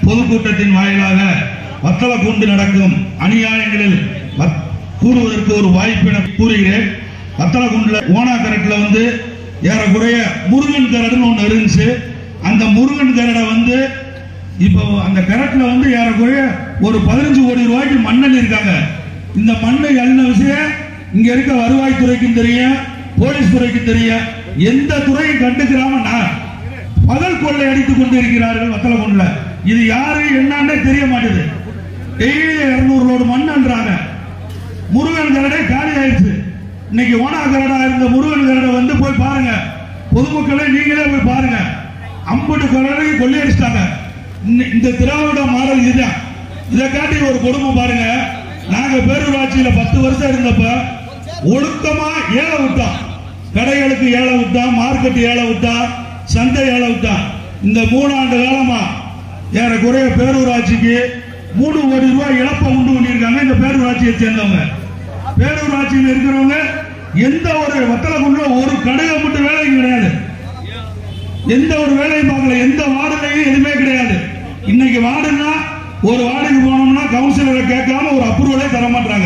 பொதுக்கூட்டத்தின் வாயிலாக வத்தல கூண்டு நடக்கும் அநியாயங்களில் வத்- கூறுவதற்கு ஒரு வாய்ப்பு என கூறுகிறேன் வத்தல கூண்டுல ஓனா கரட்ல வந்து ஏறக்குறைய முருகன் கரடுன்னு ஒன்று இருந்துச்சு அந்த முருகன் கரடை வந்து இப்போ அந்த கரட்ல வந்து ஏறக்குறைய ஒரு பதினஞ்சு கோடி ரூபாய்க்கு மண்ணல் இருக்காங்க இந்த மண்ணை அள்ளின விஷயம் இங்க இருக்க வருவாய்த்துறைக்கும் தெரியும் போலீஸ் துறைக்கும் தெரியும் எந்த துறையும் கண்டுக்கிறாம நான் பகல் கொள்ளை அடித்துக் கொண்டு இருக்கிறார்கள் வத்தலகுண்டுல இது யாரு என்னன்னே தெரிய மாட்டேது டெய்லி இருநூறு லோடு மண்ணுன்றாங்க முருகன் கரடை காலி ஆயிடுச்சு இன்னைக்கு ஓனா கரடா இருந்த முருகன் கரடை வந்து போய் பாருங்க பொதுமக்களே நீங்களே போய் பாருங்க அம்பட்டு கரடையும் கொள்ளையடிச்சிட்டாங்க இந்த- இந்த திராவிட மாடல் இதுதான் இதை காட்டி ஒரு கொடுமை பாருங்க நாங்க பேரூராட்சியில பத்து வருஷம் இருந்தப்ப ஒழுக்கமா ஏழை விட்டோம் கடைகளுக்கு ஏழை விட்டோம் மார்க்கெட் ஏழை விட்டோம் சந்தை ஏழை விட்டோம் இந்த மூணாண்டு காலமா ஏறக்குறைய பேரூராட்சிக்கு மூணு கோடி ரூபாய் இழப்பை உண்டு பண்ணியிருக்காங்க இந்த பேரூராட்சியை சேர்ந்தவங்க பேரூராட்சியில் இருக்கிறவங்க எந்த ஒரு வத்தலக்குள்ள ஒரு கடையை மட்டும் வேலையும் கிடையாது எந்த ஒரு வேலையும் பார்க்கல எந்த வார்டுலையும் எதுவுமே கிடையாது இன்னைக்கு வார்டுன்னா ஒரு வார்டுக்கு போனோம்னா கவுன்சிலரை கேட்காம ஒரு அப்ரூவலே தர மாட்டாங்க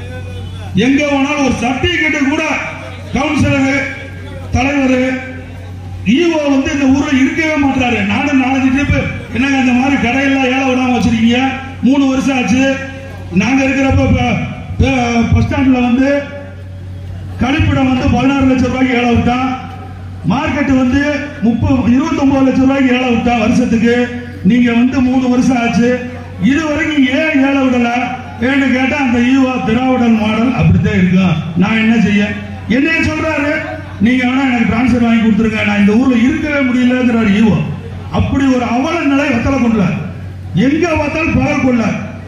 எங்க போனாலும் ஒரு சர்டிபிகேட் கூட கவுன்சிலர் தலைவர் ஈவோ வந்து இந்த ஊர்ல இருக்கவே மாட்டாரு நானும் நாலஞ்சு ட்ரிப் என்னங்க இந்த மாதிரி கடையெல்லாம் ஏழை விடாம வச்சிருக்கீங்க மூணு வருஷம் ஆச்சு நாங்க இருக்கிறப்ப பஸ் ஸ்டாண்ட்ல வந்து கழிப்பிடம் வந்து பதினாறு லட்சம் ரூபாய்க்கு ஏழை விட்டான் மார்க்கெட் வந்து முப்பது இருபத்தொன்பது லட்சம் ரூபாய்க்கு ஏழை விட்டா வருஷத்துக்கு நீங்க வந்து மூணு வருஷம் ஆச்சு இது வரைக்கும் ஏன் ஏழை விடல ஏன்னு கேட்டா அந்த ஈவா திராவிடன் மாடல் அப்படித்தான் இருக்கும் நான் என்ன செய்ய என்னைய சொல்றாரு நீங்க வேணா எனக்கு டிரான்ஸ்ஃபர் வாங்கி கொடுத்துருங்க நான் இந்த ஊர்ல இருக்கவே முடியலங்கிறாரு ஈவோ அப்படி ஒரு அவல நிலை வத்தல கொள்ள எங்க பார்த்தாலும் பகல் கொள்ள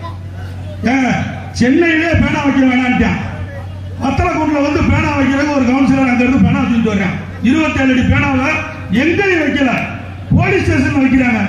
ஏங்க சென்னையிலே பேனா வைக்க வேணான்ட்டான் வத்தலக்குண்டில் வந்து பேனா வைக்கிறதுக்கு ஒரு கவுன்சிலர் அங்க இருந்து பேனா வச்சுட்டு வர்றான் இருபத்தேழு அடி பேனாவை எங்கேயும் வைக்கல போலீஸ் ஸ்டேஷன் வைக்கிறாங்க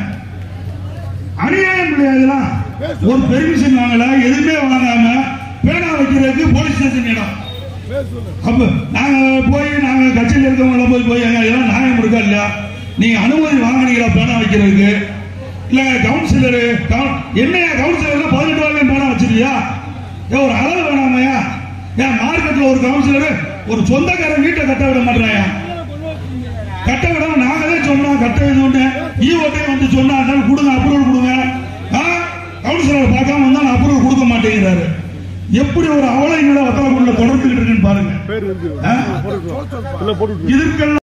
அநியாயம் இல்லையா இதெல்லாம் ஒரு பெர்மிஷன் வாங்கல எதுவுமே வாங்காம பேனா வைக்கிறதுக்கு போலீஸ் ஸ்டேஷன் இடம் அப்ப நாங்க போய் நாங்க கட்சியில் இருக்கவங்கள போய் போய் எங்க இதெல்லாம் நியாயம் இருக்கா இல்லையா நீங்க அனுமதி வாங்குனீங்களா பேனா வைக்கிறதுக்கு இல்ல கவுன்சிலர் என்னையா கவுன்சிலர் பதினெட்டு ரூபாய்க்கு பேனா வச்சிருக்கியா ஏன் ஒரு அளவு வேணாமையா ஏன் மார்க்கெட்ல ஒரு கவுன்சிலர் ஒரு சொந்தக்காரன் வீட்டை கட்ட விட மாட்டாயா கட்ட விடாம நாங்களே சொன்னோம் கட்ட இது ஒண்ணு ஈ ஓட்டே வந்து சொன்னா அதனால கொடுங்க அப்ரூவல் கொடுங்க ஆ, கவுன்சிலர் பார்க்காம வந்தா நான் அப்ரூவல் கொடுக்க மாட்டேங்கிறாரு எப்படி ஒரு அவலை நிலை வத்தலக்குள்ள தொடர்ந்துகிட்டு இருக்குன்னு பாருங்க பேர் இருக்கு ஆ? இல்ல போட்டு இதற்கெல்லாம்